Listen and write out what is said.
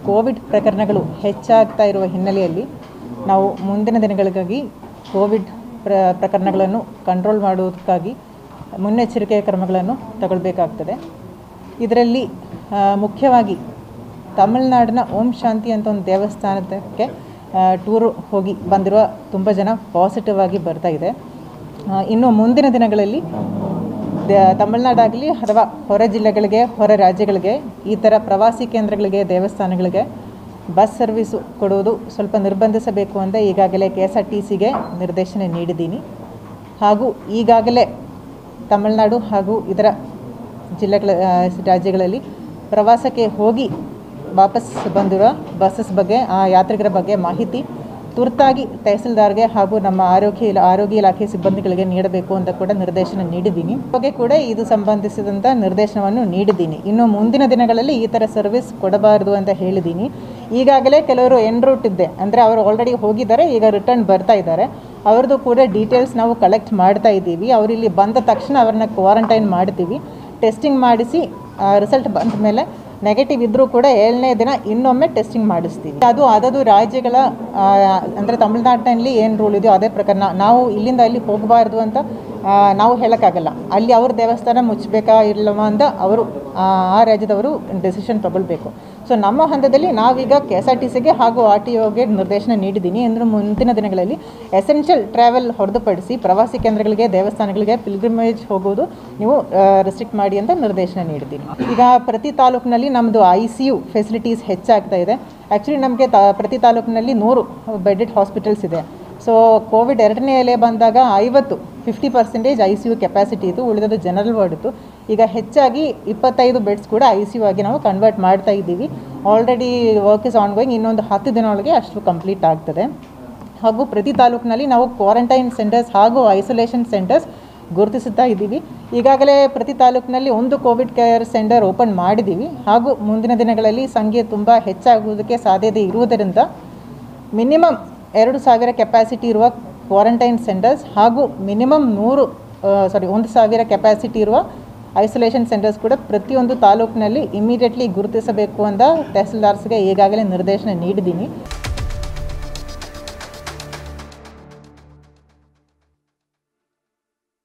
Covid ಪ್ರಕರಣಗಳು ಹೆಚ್ಚಾಗ್ತಾ ಇರುವ ಹಿನ್ನೆಲೆಯಲ್ಲಿ ನಾವು ಮುಂದಿನ ದಿನಗಳಿಗಾಗಿ ಕೋವಿಡ್ ಪ್ರ ಪ್ರಕರಣಗಳನ್ನು ಕಂಟ್ರೋಲ್ ಮಾಡುವುದಕ್ಕಾಗಿ ಮುನ್ನೆಚ್ಚರಿಕೆಯ ಕ್ರಮಗಳನ್ನು ತಗೊಳ್ಬೇಕಾಗ್ತದೆ ಇದರಲ್ಲಿ ಆ, ಮುಖ್ಯವಾಗಿ ತಮಿಳುನಾಡಿನ ಓಂ ಶಾಂತಿ ಅಂತ ಒಂದು ದೇವಸ್ಥಾನಕ್ಕೆ ಟೂರು ಹೋಗಿ ಬಂದಿರುವ ತುಂಬ ಜನ ಪಾಸಿಟಿವ್ ಆಗಿ ಬರ್ತಾ ಇದೆ ಆ, ಇನ್ನು ಮುಂದಿನ ದಿನಗಳಲ್ಲಿ ದ- ತಮಿಳುನಾಡಾಗಲಿ ಅಥವಾ ಹೊರ ಜಿಲ್ಲೆಗಳಿಗೆ ಹೊರ ರಾಜ್ಯಗಳಿಗೆ ಈ ಥರ ಪ್ರವಾಸಿ ಕೇಂದ್ರಗಳಿಗೆ ದೇವಸ್ಥಾನಗಳಿಗೆ ಬಸ್ ಸರ್ವಿಸು ಕೊಡುವುದು ಸ್ವಲ್ಪ ನಿರ್ಬಂಧಿಸಬೇಕು ಅಂತ ಈಗಾಗಲೇ ಕೆ ಎಸ್ ಆರ್ ಟಿ ಸಿಗೆ ನಿರ್ದೇಶನ ನೀಡಿದ್ದೀನಿ ಹಾಗೂ ಈಗಾಗಲೇ ತಮಿಳುನಾಡು ಹಾಗೂ ಇತರ ಜಿಲ್ಲೆಗಳ ಆ, ರಾಜ್ಯಗಳಲ್ಲಿ ಪ್ರವಾಸಕ್ಕೆ ಹೋಗಿ ವಾಪಸ್ ಬಂದಿರೋ ಬಸ್ಸಸ್ ಬಗ್ಗೆ ಆ ಯಾತ್ರಿಕರ ಬಗ್ಗೆ ಮಾಹಿತಿ ತುರ್ತಾಗಿ ತಹಸೀಲ್ದಾರ್ಗೆ ಹಾಗೂ ನಮ್ಮ ಆರೋಗ್ಯ ಇಲಾ ಆರೋಗ್ಯ ಇಲಾಖೆ ಸಿಬ್ಬಂದಿಗಳಿಗೆ ನೀಡಬೇಕು ಅಂತ ಕೂಡ ನಿರ್ದೇಶನ ನೀಡಿದ್ದೀನಿ ಬಗ್ಗೆ ಕೂಡ ಇದು ಸಂಬಂಧಿಸಿದಂಥ ನಿರ್ದೇಶನವನ್ನು ನೀಡಿದ್ದೀನಿ ಇನ್ನು ಮುಂದಿನ ದಿನಗಳಲ್ಲಿ ಈ ಥರ ಸರ್ವಿಸ್ ಕೊಡಬಾರದು ಅಂತ ಹೇಳಿದ್ದೀನಿ ಈಗಾಗಲೇ ಕೆಲವರು ಎನ್ ರೂಟ್ ಇದ್ದೆ ಅಂದರೆ ಅವರು ಆಲ್ರೆಡಿ ಹೋಗಿದ್ದಾರೆ ಈಗ ರಿಟರ್ನ್ ಬರ್ತಾ ಇದ್ದಾರೆ ಅವ್ರದ್ದು ಕೂಡ ಡೀಟೇಲ್ಸ್ ನಾವು ಕಲೆಕ್ಟ್ ಮಾಡ್ತಾ ಇದ್ದೀವಿ ಅವರು ಇಲ್ಲಿ ಬಂದ ತಕ್ಷಣ ಅವ್ರನ್ನ ಕ್ವಾರಂಟೈನ್ ಮಾಡ್ತೀವಿ ಟೆಸ್ಟಿಂಗ್ ಮಾಡಿಸಿ ರಿಸಲ್ಟ್ ಬಂದ ಮೇಲೆ ನೆಗೆಟಿವ್ ಇದ್ದರೂ ಕೂಡ ಏಳನೇ ದಿನ ಇನ್ನೊಮ್ಮೆ ಟೆಸ್ಟಿಂಗ್ ಮಾಡಿಸ್ತೀವಿ ಅದು ಅದದು ರಾಜ್ಯಗಳ ಅಂದರೆ ತಮಿಳ್ನಾಡಿನಲ್ಲಿ ಏನು ರೂಲ್ ಇದೆಯೋ ಅದೇ ಪ್ರಕಾರ ನಾ- ನಾವು ಇಲ್ಲಿಂದ ಅಲ್ಲಿ ಹೋಗಬಾರ್ದು ಅಂತ ಆ, ನಾವು ಹೇಳೋಕ್ಕಾಗಲ್ಲ ಅಲ್ಲಿ ಅವ್ರ ದೇವಸ್ಥಾನ ಮುಚ್ಚಬೇಕಾ ಇಲ್ಲವಾ ಅಂತ ಅವರು ಆ ಆ ರಾಜ್ಯದವರು ಡೆಸಿಷನ್ ತಗೊಳ್ಬೇಕು ಸೊ ನಮ್ಮ ಹಂತದಲ್ಲಿ ನಾವೀಗ ಕೆ ಎಸ್ ಆರ್ ಟಿ ಸಿಗೆ ಹಾಗೂ ಆರ್ ಟಿ ಒಗೆ ನಿರ್ದೇಶನ ನೀಡಿದ್ದೀನಿ ಅಂದರೆ ಮುಂದಿನ ದಿನಗಳಲ್ಲಿ ಎಸೆನ್ಷಿಯಲ್ ಟ್ರಾವೆಲ್ ಹೊರತುಪಡಿಸಿ ಪ್ರವಾಸಿ ಕೇಂದ್ರಗಳಿಗೆ ದೇವಸ್ಥಾನಗಳಿಗೆ ಪಿಲ್ಗ್ರಿಮೇಜ್ ಹೋಗೋದು ನೀವು ರೆಸ್ಟ್ರಿಕ್ಟ್ ಮಾಡಿ ಅಂತ ನಿರ್ದೇಶನ ನೀಡಿದ್ದೀನಿ ಈಗ ಪ್ರತಿ ತಾಲೂಕಿನಲ್ಲಿ ನಮ್ಮದು ಐ ಸಿ ಯು ಫೆಸಿಲಿಟೀಸ್ ಹೆಚ್ಚಾಗ್ತಾ ಇದೆ ಆ್ಯಕ್ಚುಲಿ ನಮಗೆ ತಾ ಪ್ರತಿ ತಾಲೂಕಿನಲ್ಲಿ ನೂರು ಬೆಡೆಡ್ ಹಾಸ್ಪಿಟಲ್ಸ್ ಇದೆ ಸೊ ಕೋವಿಡ್ ಎರಡನೇ ಎಲೆ ಬಂದಾಗ ಐವತ್ತು fifty percentage I C U capacity ಇತ್ತು ಉಳಿದದ್ದು ಜನರಲ್ ವಾರ್ಡ್ ಇತ್ತು ಈಗ ಹೆಚ್ಚಾಗಿ ಇಪ್ಪತ್ತೈದು ಬೆಡ್ಸ್ ಕೂಡ ಐ ಸಿ ಯು ಆಗಿ ನಾವು ಕನ್ವರ್ಟ್ ಮಾಡ್ತಾ ಇದ್ದೀವಿ already work is on going ಇನ್ನೊಂದು ಹತ್ತು ದಿನ ಒಳಗೆ ಅಷ್ಟು ಕಂಪ್ಲೀಟ್ ಆಗ್ತದೆ ಹಾಗೂ ಪ್ರತಿ ತಾಲೂಕಿನಲ್ಲಿ ನಾವು ಕ್ವಾರಂಟೈನ್ ಸೆಂಟರ್ಸ್ ಹಾಗೂ ಐಸೋಲೇಷನ್ ಸೆಂಟರ್ಸ್ ಗುರುತಿಸುತ್ತಾ ಇದ್ದೀವಿ ಈಗಾಗಲೇ ಪ್ರತಿ ತಾಲೂಕಿನಲ್ಲಿ ಒಂದು ಕೋವಿಡ್ ಕೇರ್ ಸೆಂಟರ್ ಓಪನ್ ಮಾಡಿದ್ದೀವಿ ಹಾಗೂ ಮುಂದಿನ ದಿನಗಳಲ್ಲಿ ಸಂಖ್ಯೆ ತುಂಬ ಹೆಚ್ಚಾಗುವುದಕ್ಕೆ ಸಾಧ್ಯತೆ ಇರುವುದರಿಂದ ಮಿನಿಮಮ್ ಎರಡು ಸಾವಿರ ಕೆಪಾಸಿಟಿ ಇರುವ ಕ್ವಾರಂಟೈನ್ ಸೆಂಟರ್ಸ್ ಹಾಗೂ ಮಿನಿಮಮ್ ನೂರು ಸಾರಿ ಒಂದು ಸಾವಿರ ಕೆಪಾಸಿಟಿ ಇರುವ ಐಸೋಲೇಷನ್ ಸೆಂಟರ್ಸ್ ಕೂಡ ಪ್ರತಿಯೊಂದು ತಾಲೂಕಿನಲ್ಲಿ ಇಮಿಡಿಯೇಟ್ಲಿ ಗುರುತಿಸಬೇಕು ಅಂತ ತಹಸೀಲ್ದಾರ್ಸ್ಗೆ ಈಗಾಗಲೇ ನಿರ್ದೇಶನ ನೀಡಿದ್ದೀನಿ